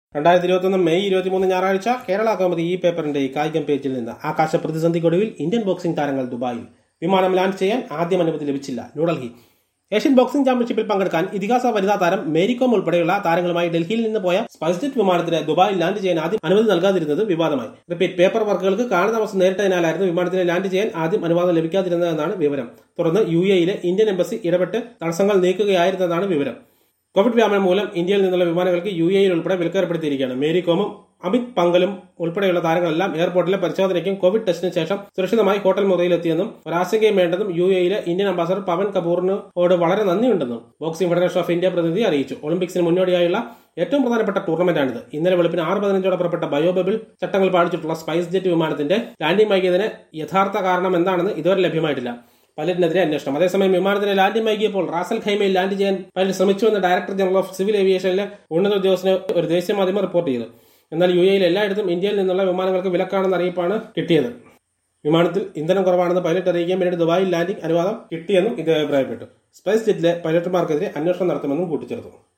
രണ്ടായിരത്തി ഇരുപത്തൊന്ന് മെയ് ഇരുപത്തിമൂന്ന് ഞായറാഴ്ച കേരള കൗമുദി ഈ പേപ്പറിന്റെ കായികം പേജിൽ നിന്ന് ആകാശ പ്രതിസന്ധിക്കൊടുവിൽ ഇന്ത്യൻ ബോക്സിംഗ് താരങ്ങൾ ദുബായിൽ വിമാനം ലാൻഡ് ചെയ്യാൻ ആദ്യം അനുമതി ലഭിച്ചില്ല ന്യൂഡൽഹി ഏഷ്യൻ ബോക്സിംഗ് ചാമ്പ്യൻഷിപ്പിൽ പങ്കെടുക്കാൻ ഇതിഹാസ വനിതാ താരം മേരികോം ഉൾപ്പെടെയുള്ള താരങ്ങളുമായി ഡൽഹിയിൽ നിന്ന് പോയ സ്പൈസ് ജെറ്റ് വിമാനത്തിന് ദുബായിൽ ലാൻഡ് ചെയ്യാൻ ആദ്യം അനുമതി നൽകാതിരുന്നത് വിവാദമായി റിപ്പീറ്റ് പേപ്പർ വർക്കുകൾക്ക് കാലതാമസം നേരിട്ടതിനാലായിരുന്നു വിമാനത്തിന് ലാൻഡ് ചെയ്യാൻ ആദ്യം അനുവാദം ലഭിക്കാതിരുന്നതെന്നാണ് വിവരം തുടർന്ന് യു എയിലെ ഇന്ത്യൻ എംബസി ഇടപെട്ട് തടസ്സങ്ങൾ നീക്കുകയായിരുന്നതാണ് വിവരം കോവിഡ് വ്യാപനം മൂലം ഇന്ത്യയിൽ നിന്നുള്ള വിമാനങ്ങൾക്ക് യു എയിൽ ഉൾപ്പെടെ വിലക്കേർപ്പെടുത്തിയിരിക്കുകയാണ് മേരി കോമും അമിത് പങ്കലും ഉൾപ്പെടെയുള്ള താരങ്ങളെല്ലാം എയർപോർട്ടിലെ പരിശോധനയ്ക്കും കോവിഡ് ടെസ്റ്റിന് ശേഷം സുരക്ഷിതമായി ഹോട്ടൽ മുറിയിലെത്തിയെന്നും ഒരാശങ്കയും വേണ്ടെന്നും യു എയിലെ ഇന്ത്യൻ അംബാസഡർ പവൻ കപൂറിനോട് വളരെ നന്ദിയുണ്ടെന്നും ബോക്സിംഗ് ഫെഡറേഷൻ ഓഫ് ഇന്ത്യ പ്രതിനിധി അറിയിച്ചു ഒളിമ്പിക്സിന് മുന്നോടിയായുള്ള ഏറ്റവും പ്രധാനപ്പെട്ട ടൂർണമെന്റാണിത് ഇന്നലെ വെളുപ്പിന് ആറ് പതിനഞ്ചോടെ പുറപ്പെട്ട ബയോബബിൾ ചട്ടങ്ങൾ പാലിച്ചിട്ടുള്ള സ്പൈസ് ജെറ്റ് വിമാനത്തിന്റെ ലാൻഡിംഗ് വൈകിയതിന് യഥാർത്ഥ കാരണം എന്താണെന്ന് ഇതുവരെ ലഭ്യമായിട്ടില്ല പൈലറ്റിനെതിരെ അന്വേഷണം അതേസമയം വിമാനത്തിന് ലാൻഡിംഗ് വൈകിയപ്പോൾ റാസൽ ഖൈമയിൽ ലാൻഡ് ചെയ്യാൻ പൈലറ്റ് ശ്രമിച്ചുവെന്ന് ഡയറക്ടർ ജനറൽ ഓഫ് സിവിൽ ഏവിയേഷനിലെ ഉന്നത ഉദ്യോഗസ്ഥന് ഒരു ദേശീയ മാധ്യമം റിപ്പോർട്ട് ചെയ്തു എന്നാൽ യു എയിൽ എല്ലായിടത്തും ഇന്ത്യയിൽ നിന്നുള്ള വിമാനങ്ങൾക്ക് വിലക്കാണെന്ന അറിയിപ്പാണ് കിട്ടിയത് വിമാനത്തിൽ ഇന്ധനം കുറവാണെന്ന് പൈലറ്റ് അറിയിക്കാൻ പിന്നീട് ദുബായിൽ ലാൻഡിംഗ് അനുവാദം കിട്ടിയെന്നും ഇത് അഭിപ്രായപ്പെട്ടു സ്പൈസ് ജെറ്റിലെ പൈലറ്റുമാർക്കെതിരെ അന്വേഷണം നടത്തുമെന്നും കൂട്ടിച്ചേർത്തു